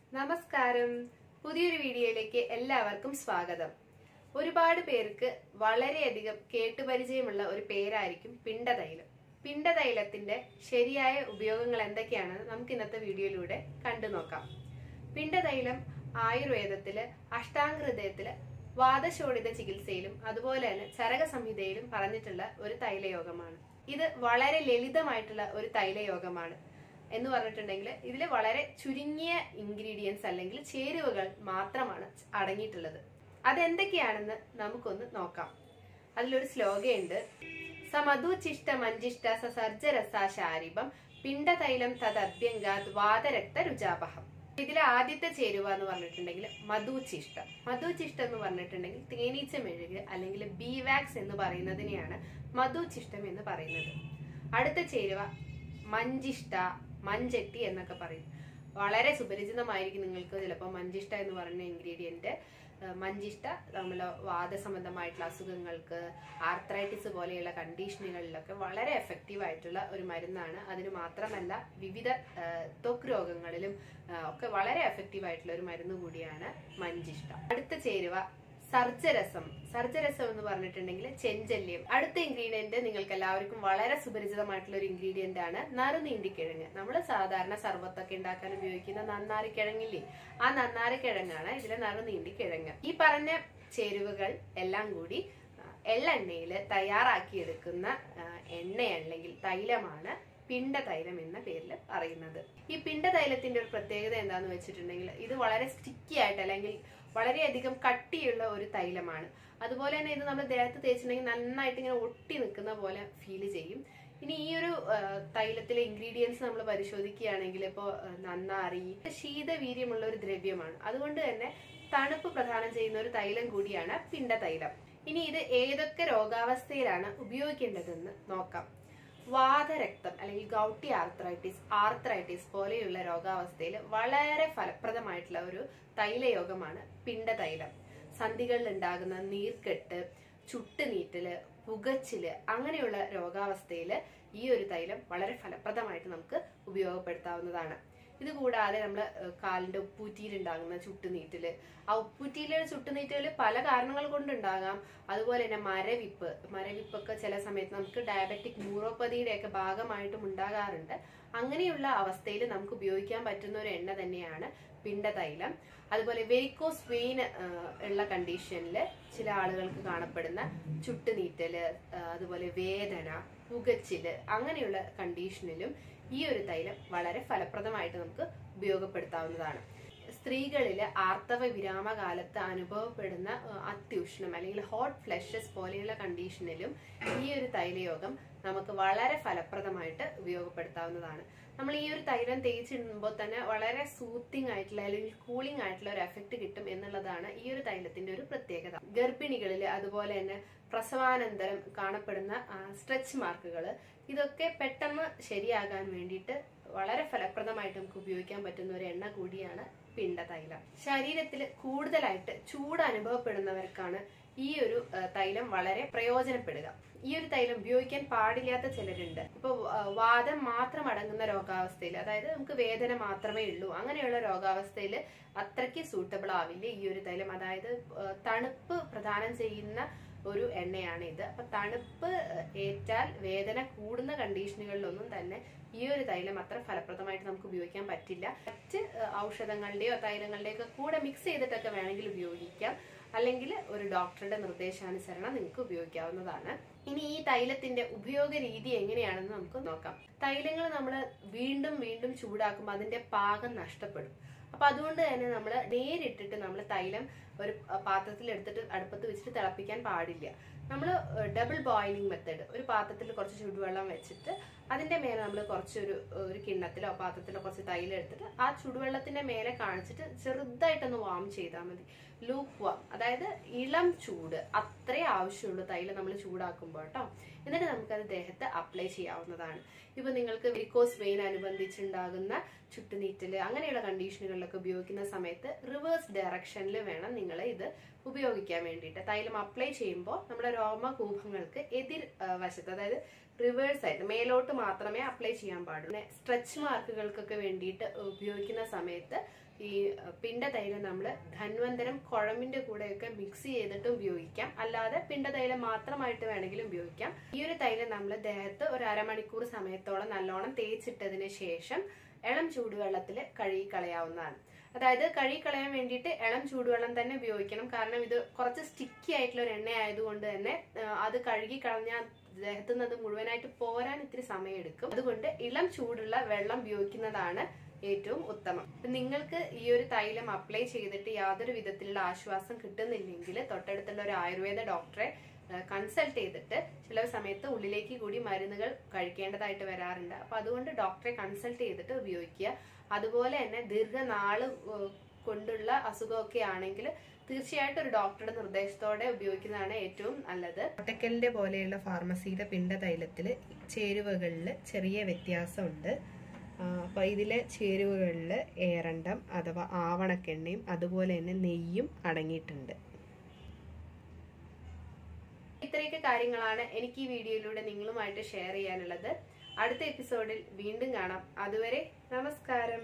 നമസ്കാരം പുതിയൊരു വീഡിയോയിലേക്ക് എല്ലാവർക്കും സ്വാഗതം ഒരുപാട് പേർക്ക് വളരെയധികം കേട്ടുപരിചയമുള്ള ഒരു പേരായിരിക്കും പിണ്ടതൈലം പിണ്ടതൈലത്തിന്റെ ശരിയായ ഉപയോഗങ്ങൾ എന്തൊക്കെയാണെന്ന് നമുക്ക് ഇന്നത്തെ വീഡിയോയിലൂടെ കണ്ടു നോക്കാം പിണ്ടതൈലം ആയുർവേദത്തില് അഷ്ടാംഗഹൃദയത്തില് വാദശോണിത ചികിത്സയിലും അതുപോലെ തന്നെ ചരക സംഹിതയിലും പറഞ്ഞിട്ടുള്ള ഒരു തൈലയോഗമാണ് ഇത് വളരെ ലളിതമായിട്ടുള്ള ഒരു തൈലയോഗമാണ് എന്ന് പറഞ്ഞിട്ടുണ്ടെങ്കിൽ ഇതിൽ വളരെ ചുരുങ്ങിയ ഇൻഗ്രീഡിയൻസ് അല്ലെങ്കിൽ ചേരുവകൾ മാത്രമാണ് അടങ്ങിയിട്ടുള്ളത് അതെന്തൊക്കെയാണെന്ന് നമുക്കൊന്ന് നോക്കാം അതിലൊരു ശ്ലോകയുണ്ട് സമധുചിഷ്ട മഞ്ജിഷ്ട സസർജരസ ശാരിപം പിണ്ടതൈലം തദഭ്യങ്കാത് വാതരക്ത രുചാപഹം ഇതിലെ ആദ്യത്തെ ചേരുവ എന്ന് പറഞ്ഞിട്ടുണ്ടെങ്കിൽ മധുചിഷ്ടം മധുചിഷ്ടം എന്ന് പറഞ്ഞിട്ടുണ്ടെങ്കിൽ തേനീച്ച മെഴുക് അല്ലെങ്കിൽ ബി വാക്സ് എന്ന് പറയുന്നതിനെയാണ് മധുചിഷ്ടം എന്ന് പറയുന്നത് അടുത്ത ചേരുവ മഞ്ചിഷ്ട മഞ്ചട്ടി എന്നൊക്കെ പറയും വളരെ സുപരിചിതമായിരിക്കും നിങ്ങൾക്ക് ചിലപ്പോൾ മഞ്ചിഷ്ട എന്ന് പറയുന്ന ഇൻഗ്രീഡിയന്റ് മഞ്ചിഷ്ട നമ്മൾ വാദസംബന്ധമായിട്ടുള്ള അസുഖങ്ങൾക്ക് ആർത്രൈറ്റിസ് പോലെയുള്ള കണ്ടീഷനുകളിലൊക്കെ വളരെ എഫക്റ്റീവ് ആയിട്ടുള്ള ഒരു മരുന്നാണ് അതിന് മാത്രമല്ല വിവിധ ആ, ത്വക്ക് രോഗങ്ങളിലും ആ, ഒക്കെ വളരെ എഫക്റ്റീവ് ആയിട്ടുള്ള ഒരു മരുന്ന് കൂടിയാണ് മഞ്ചിഷ്ട അടുത്ത ചേരുവ സർജരസം സർജരസം എന്ന് പറഞ്ഞിട്ടുണ്ടെങ്കിൽ ചെഞ്ചല്യം അടുത്ത ഇൻഗ്രീഡിയന്റ് നിങ്ങൾക്ക് എല്ലാവർക്കും വളരെ സുപരിചിതമായിട്ടുള്ള ഒരു ഇൻഗ്രീഡിയന്റ് ആണ് നറുനീണ്ടിക്കിഴങ്ങ് നമ്മൾ സാധാരണ സർബത്തൊക്കെ ഉണ്ടാക്കാൻ ഉപയോഗിക്കുന്ന നന്നാരിക്കിഴങ്ങില്ലേ ആ നന്നാരിക്കിഴങ്ങാണ് ഇതിലെ നറുനീണ്ടിക്കിഴങ്ങ് ഈ പറഞ്ഞ ചേരുവകൾ എല്ലാം കൂടി ആ, എള്ളെണ്ണയിൽ തയ്യാറാക്കിയെടുക്കുന്ന ആ, എണ്ണ അല്ലെങ്കിൽ തൈലമാണ് പിണ്ടതൈലം എന്ന പേരിൽ പറയുന്നത് ഈ പിണ്ടതൈലത്തിന്റെ ഒരു പ്രത്യേകത എന്താന്ന് വെച്ചിട്ടുണ്ടെങ്കിൽ ഇത് വളരെ സ്റ്റിക്കി ആയിട്ട് അല്ലെങ്കിൽ വളരെയധികം കട്ടിയുള്ള ഒരു തൈലമാണ് അതുപോലെ തന്നെ ഇത് നമ്മൾ ദേഹത്ത് തേച്ചിട്ടുണ്ടെങ്കിൽ നന്നായിട്ട് ഇങ്ങനെ ഒട്ടി നിൽക്കുന്ന പോലെ ഫീൽ ചെയ്യും ഇനി ഈ ഒരു ആ, തൈലത്തിലെ ഇൻഗ്രീഡിയൻസ് നമ്മൾ പരിശോധിക്കുകയാണെങ്കിൽ ഇപ്പോൾ നന്നാറി ശീതവീര്യമുള്ള ഒരു ദ്രവ്യമാണ് അതുകൊണ്ട് തന്നെ തണുപ്പ് പ്രദാനം ചെയ്യുന്ന ഒരു തൈലം കൂടിയാണ് പിണ്ടതൈലം ഇനി ഇത് ഏതൊക്കെ രോഗാവസ്ഥയിലാണ് ഉപയോഗിക്കേണ്ടതെന്ന് നോക്കാം വാതരക്തം അല്ലെങ്കിൽ ഗൗട്ടി ആർത്രൈറ്റിസ് ആർത്രൈറ്റിസ് പോലെയുള്ള രോഗാവസ്ഥയിൽ വളരെ ഫലപ്രദമായിട്ടുള്ള ഒരു തൈലയോഗമാണ് പിണ്ടതൈലം സന്ധികളിൽ ഉണ്ടാകുന്ന നീർക്കെട്ട് ചുട്ടുനീറ്റല് പുകച്ചില് അങ്ങനെയുള്ള രോഗാവസ്ഥയിൽ ഈ ഒരു തൈലം വളരെ ഫലപ്രദമായിട്ട് നമുക്ക് ഉപയോഗപ്പെടുത്താവുന്നതാണ് ഇത് കൂടാതെ നമ്മൾ കാലിന്റെ ഉപ്പൂറ്റിയിൽ ഉണ്ടാകുന്ന ചുട്ടുനീറ്റല് ആ ഉപ്പൂറ്റിയിലെ ചുട്ടുനീറ്റൽ പല കാരണങ്ങൾ കൊണ്ടുണ്ടാകാം അതുപോലെ തന്നെ മരവിപ്പ് മരവിപ്പൊക്കെ ചില സമയത്ത് നമുക്ക് ഡയബറ്റിക് ന്യൂറോപ്പതിയുടെ ഒക്കെ ഭാഗമായിട്ടും ഉണ്ടാകാറുണ്ട് അങ്ങനെയുള്ള അവസ്ഥയിൽ നമുക്ക് ഉപയോഗിക്കാൻ പറ്റുന്ന ഒരു എണ്ണ തന്നെയാണ് പിണ്ടതൈലം അതുപോലെ വെരിക്കോസ് വെയിൻ ഉള്ള കണ്ടീഷനിൽ ചില ആളുകൾക്ക് കാണപ്പെടുന്ന ചുട്ടുനീറ്റല് ആ, അതുപോലെ വേദന പുകച്ചില് അങ്ങനെയുള്ള കണ്ടീഷനിലും ഈ ഒരു തൈലം വളരെ ഫലപ്രദമായിട്ട് നമുക്ക് ഉപയോഗപ്പെടുത്താവുന്നതാണ് സ്ത്രീകളിൽ ആർത്തവ വിരാമകാലത്ത് അനുഭവപ്പെടുന്ന ആ, അത്യുഷ്ണം അല്ലെങ്കിൽ ഹോട്ട് ഫ്ലഷസ് പോലെയുള്ള കണ്ടീഷനിലും ഈ ഒരു തൈലയോഗം നമുക്ക് വളരെ ഫലപ്രദമായിട്ട് ഉപയോഗപ്പെടുത്താവുന്നതാണ് നമ്മൾ ഈ ഒരു തൈലം തേച്ചിടുമ്പോൾ തന്നെ വളരെ സൂത്തിങ് ആയിട്ടുള്ള അല്ലെങ്കിൽ കൂളിംഗ് ആയിട്ടുള്ള ഒരു എഫക്റ്റ് കിട്ടും എന്നുള്ളതാണ് ഈ ഒരു തൈലത്തിന്റെ ഒരു പ്രത്യേകത ഗർഭിണികളിൽ അതുപോലെ തന്നെ പ്രസവാനന്തരം കാണപ്പെടുന്ന സ്ട്രെച്ച് മാർക്കുകൾ ഇതൊക്കെ പെട്ടെന്ന് ശരിയാകാൻ വേണ്ടിയിട്ട് വളരെ ഫലപ്രദമായിട്ട് നമുക്ക് ഉപയോഗിക്കാൻ പറ്റുന്ന ഒരു എണ്ണ കൂടിയാണ് പിണ്ടതൈലം ശരീരത്തിൽ കൂടുതലായിട്ട് ചൂട് അനുഭവപ്പെടുന്നവർക്കാണ് ഈ ഒരു ആ, തൈലം വളരെ പ്രയോജനപ്പെടുക ഈ ഒരു തൈലം ഉപയോഗിക്കാൻ പാടില്ലാത്ത ചിലരുണ്ട് ഇപ്പൊ ആ, വാദം മാത്രം അടങ്ങുന്ന രോഗാവസ്ഥയിൽ അതായത് നമുക്ക് വേദന മാത്രമേ ഉള്ളൂ അങ്ങനെയുള്ള രോഗാവസ്ഥയിൽ അത്രയ്ക്ക് സൂട്ടബിൾ ആവില്ല ഈ ഒരു തൈലം അതായത് ആ, തണുപ്പ് പ്രദാനം ചെയ്യുന്ന ഒരു എണ്ണയാണ് ഇത് അപ്പൊ തണുപ്പ് ഏറ്റാൽ വേദന കൂടുന്ന കണ്ടീഷനുകളിലൊന്നും തന്നെ ഈ ഒരു തൈലം അത്ര ഫലപ്രദമായിട്ട് നമുക്ക് ഉപയോഗിക്കാൻ പറ്റില്ല മറ്റ് ആ, ഔഷധങ്ങളുടെയോ തൈലങ്ങളുടെയോ ഒക്കെ കൂടെ മിക്സ് ചെയ്തിട്ടൊക്കെ വേണമെങ്കിൽ ഉപയോഗിക്കാം അല്ലെങ്കിൽ ഒരു ഡോക്ടറുടെ നിർദ്ദേശാനുസരണം നിങ്ങൾക്ക് ഉപയോഗിക്കാവുന്നതാണ് ഇനി ഈ തൈലത്തിന്റെ ഉപയോഗ രീതി എങ്ങനെയാണെന്ന് നമുക്ക് നോക്കാം തൈലങ്ങൾ നമ്മൾ വീണ്ടും വീണ്ടും ചൂടാക്കുമ്പോൾ അതിന്റെ പാകം നഷ്ടപ്പെടും അപ്പൊ അതുകൊണ്ട് തന്നെ നമ്മൾ നേരിട്ടിട്ട് നമ്മൾ തൈലം ഒരു പാത്രത്തിൽ എടുത്തിട്ട് അടുപ്പത്ത് വെച്ചിട്ട് തിളപ്പിക്കാൻ പാടില്ല നമ്മൾ ഡബിൾ ബോയിലിംഗ് മെത്തേഡ് ഒരു പാത്രത്തിൽ കുറച്ച് ചുടുവെള്ളം വെച്ചിട്ട് അതിന്റെ മേലെ നമ്മൾ കുറച്ചൊരു ഒരു കിണ്ണത്തിലോ പാത്രത്തിലോ കുറച്ച് തൈലം എടുത്തിട്ട് ആ ചുടുവെള്ളത്തിന്റെ മേലെ കാണിച്ചിട്ട് ചെറുതായിട്ടൊന്ന് വാം ചെയ്താൽ മതി ലൂപ്പ് വാം അതായത് ഇളം ചൂട് അത്രേ ആവശ്യമുള്ളൂ തൈലം നമ്മൾ ചൂടാക്കുമ്പോൾ കേട്ടോ എന്നിട്ട് നമുക്കത് ദേഹത്ത് അപ്ലൈ ചെയ്യാവുന്നതാണ് ഇപ്പൊ നിങ്ങൾക്ക് വെരിക്കോസ് വെയിൻ അനുബന്ധിച്ചുണ്ടാകുന്ന ചുട്ടുനീറ്റല് അങ്ങനെയുള്ള കണ്ടീഷനുകളിലൊക്കെ ഉപയോഗിക്കുന്ന സമയത്ത് റിവേഴ്സ് ഡയറക്ഷനിൽ വേണം നിങ്ങൾ ഇത് ഉപയോഗിക്കാൻ വേണ്ടിയിട്ട് തൈലം അപ്ലൈ ചെയ്യുമ്പോൾ നമ്മുടെ രോമകൂപങ്ങൾക്ക് എതിർ ആ, വശത്ത് അതായത് റിവേഴ്സ് ആയിട്ട് മേലോട്ട് മാത്രമേ അപ്ലൈ ചെയ്യാൻ പാടുള്ളൂ സ്ട്രെച്ച് മാർക്കുകൾക്കൊക്കെ വേണ്ടിയിട്ട് ഉപയോഗിക്കുന്ന സമയത്ത് ഈ പിണ്ടതൈലം നമ്മൾ ധന്വന്തരം കുഴമ്പിന്റെ കൂടെയൊക്കെ മിക്സ് ചെയ്തിട്ട് ഉപയോഗിക്കാം അല്ലാതെ പിണ്ടതൈലം മാത്രമായിട്ട് വേണമെങ്കിലും ഉപയോഗിക്കാം ഈ ഒരു തൈലം നമ്മൾ ദേഹത്ത് ഒരു അരമണിക്കൂർ സമയത്തോളം നല്ലോണം തേച്ചിട്ടതിന് ശേഷം ഇളം ചൂടുവെള്ളത്തിൽ കഴുകി കളയാവുന്നതാണ് അതായത് കഴുകി കളയാൻ വേണ്ടിയിട്ട് ഇളം ചൂടുവെള്ളം തന്നെ ഉപയോഗിക്കണം കാരണം ഇത് കുറച്ച് സ്റ്റിക്കി ആയിട്ടുള്ള ഒരു എണ്ണ ആയതുകൊണ്ട് തന്നെ ആ, അത് കഴുകി കളഞ്ഞാൽ ദേഹത്തു നിന്ന് അത് മുഴുവനായിട്ട് പോരാൻ ഇത്തിരി സമയമെടുക്കും അതുകൊണ്ട് ഇളം ചൂടുള്ള വെള്ളം ഉപയോഗിക്കുന്നതാണ് ഏറ്റവും ഉത്തമം അപ്പൊ നിങ്ങൾക്ക് ഈ ഒരു തൈലം അപ്ലൈ ചെയ്തിട്ട് യാതൊരു വിധത്തിലുള്ള ആശ്വാസം കിട്ടുന്നില്ലെങ്കിൽ തൊട്ടടുത്തുള്ള ഒരു ആയുർവേദ ഡോക്ടറെ കൺസൾട്ട് ചെയ്തിട്ട് ചില സമയത്ത് ഉള്ളിലേക്ക് കൂടി മരുന്നുകൾ കഴിക്കേണ്ടതായിട്ട് വരാറുണ്ട് അപ്പൊ അതുകൊണ്ട് ഡോക്ടറെ കൺസൾട്ട് ചെയ്തിട്ട് ഉപയോഗിക്കുക അതുപോലെ തന്നെ ദീർഘനാള് ഏഹ് കൊണ്ടുള്ള അസുഖമൊക്കെ ആണെങ്കിൽ തീർച്ചയായിട്ടും ഒരു ഡോക്ടറുടെ നിർദ്ദേശത്തോടെ ഉപയോഗിക്കുന്നതാണ് ഏറ്റവും നല്ലത് ഒട്ടക്കലിന്റെ പോലെയുള്ള ഫാർമസിയിലെ പിണ്ടതൈലത്തിൽ ചേരുവകളിൽ ചെറിയ വ്യത്യാസമുണ്ട് അപ്പോൾ ഇതിലെ ചേരുവകളിൽ ഏറണ്ടം അഥവാ ആവണക്കെണ്ണയും അതുപോലെ തന്നെ നെയ്യും അടങ്ങിയിട്ടുണ്ട് ഇത്രയൊക്കെ കാര്യങ്ങളാണ് എനിക്ക് ഈ വീഡിയോയിലൂടെ നിങ്ങളുമായിട്ട് ഷെയർ ചെയ്യാനുള്ളത് അടുത്ത എപ്പിസോഡിൽ വീണ്ടും കാണാം അതുവരെ നമസ്കാരം